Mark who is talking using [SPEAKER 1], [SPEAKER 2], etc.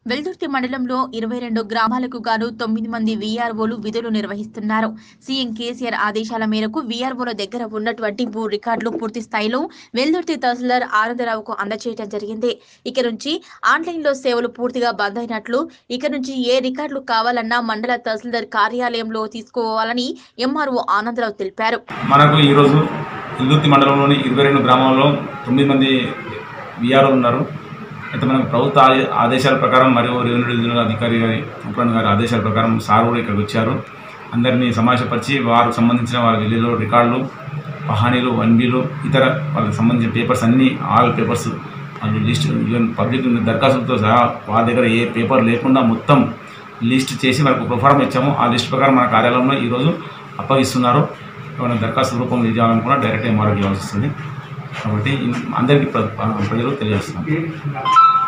[SPEAKER 1] వెల్దుర్తి మండలంలో ఇరవై రెండు గ్రామాలకు గాను తొమ్మిది మంది వీఆర్ఓలు విధులు నిర్వహిస్తున్నారు సీఎం కేసీఆర్ ఆదేశాల మేరకు వీఆర్ఓల దగ్గర ఉన్నటువంటి భూ రికార్డులు పూర్తి స్థాయిలో వెల్దుర్తి తహసీల్దార్ ఆనందరావుకు అందజేయడం జరిగింది ఇక నుంచి ఆన్లైన్ లో సేవలు పూర్తిగా బంద్ అయినట్లు ఇక నుంచి ఏ రికార్డులు కావాలన్నా మండల తహసీల్దార్ కార్యాలయంలో తీసుకోవాలని ఎంఆర్ఓ ఆనందరావు తెలిపారు
[SPEAKER 2] మనకు ఈరోజు ఇల్లుర్తి మండలంలోని ఇరవై రెండు గ్రామాల్లో తొమ్మిది మంది విఆర్ఓలు ఉన్నారు అయితే మనకు ప్రభుత్వ ఆదే- ఆదేశాల ప్రకారం మరియు రెవెన్యూ డివిజనల్ అధికారి గారి ఉపరాణ్ గారి ఆదేశాల ప్రకారం సార్ కూడా ఇక్కడికి వచ్చారు అందరినీ సమావేశపరిచి వారికి సంబంధించిన వారి విలేలో రికార్డులు పహానీలు వన్బీలు ఇతర వాళ్ళకి సంబంధించిన పేపర్స్ అన్నీ ఆల్ పేపర్స్ వాళ్ళు లిస్ట్ ఈవెన్ పబ్లిక్ దరఖాస్తులతో సహా వారి దగ్గర ఏ పేపర్ లేకుండా మొత్తం లిస్ట్ చేసి మనకు ప్రొఫారం ఇచ్చాము ఆ లిస్ట్ ప్రకారం మన కార్యాలయంలో ఈరోజు అప్పగిస్తున్నారు ఏమైనా దరఖాస్తు రూపంలో ఇవ్వాలనుకున్నా డైరెక్ట్ ఎంఆర్ఓకి ఇవ్వాల్సి వస్తుంది కాబట్టి ఇన్- అందరికీ ప్ర- ప్రజలు తెలియజేస్తున్నాం